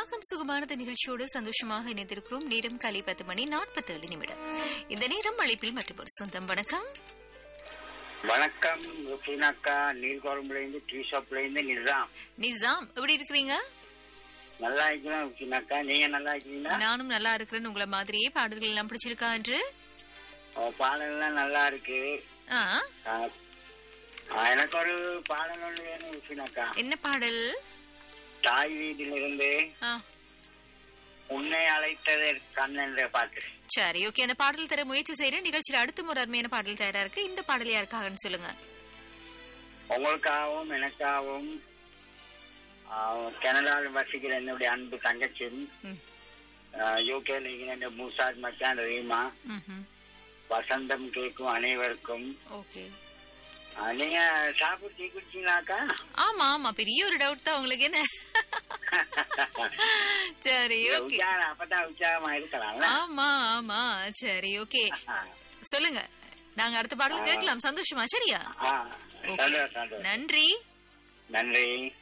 ராகம் சுகமானது நிகழ்ச்சியோடு சந்தோஷமாக இணைந்திருக்கிறோம் நேரம் காலை பத்து மணி நாற்பத்தேழு நிமிடம் இந்த நேரம் அழைப்பில் மற்றும் ஒரு சொந்தம் வணக்கம் வணக்கம் ருஃபினாக்கா நீர்கோளம்புல இருந்து டீ ஷாப்ல இருந்து நிசாம் நிசாம் எப்படி இருக்கிறீங்க நல்லா இருக்கிறேன் ருஃபினாக்கா நீங்க நல்லா இருக்கீங்களா நானும் நல்லா இருக்கிறேன்னு உங்களை மாதிரியே பாடல்கள் எல்லாம் பிடிச்சிருக்கா என்று உங்க பாடல்லாம் நல்லா இருக்கு ஆ, ஆ, ஆ, எனக்கு ஒரு பாடல் ஒன்று வேணும் ருஃபினாக்கா என்ன பாடல் தாய் வீட்டிலிருந்து ஆ, உன்னை அழைத்தது கண் என்ற பாட்டு சரி ஓகே அந்த பாடல் தர முயற்சி செய்யறேன் நிகழ்ச்சியில் அடுத்த ஒரு அருமையான பாடல் தயாரா இருக்கு இந்த பாடல் யாருக்காகன்னு சொல்லுங்க உங்களுக்காகவும் எனக்காகவும் ஆ, கனடாவில் வசிக்கிற என்னுடைய அன்பு தங்கச்சியும் ம், யூகேல இருக்கிற இந்த மூசாத் மச்சான் ரீமா ம்ஹும். வசந்தம் கேட்கும் அனைவருக்கும் ஓகே ஆ, நீங்க சாப்பிட்டு டீ குடிச்சீங்களாக்கா ஆமா ஆமா பெரிய ஒரு டவுட் தான் உங்களுக்கு என்ன சரி ஓகே உற்சாகம் அப்பதான் உற்சாகமா இருக்கலாம்ல ஆமா ஆமா சரி ஓகே ஆ, சொல்லுங்க நாங்க அடுத்த பாடல் கேட்கலாம் சந்தோஷமா சரியா ஆ, ஓகே சந்தோஷம், சந்தோஷம். நன்றி நன்றி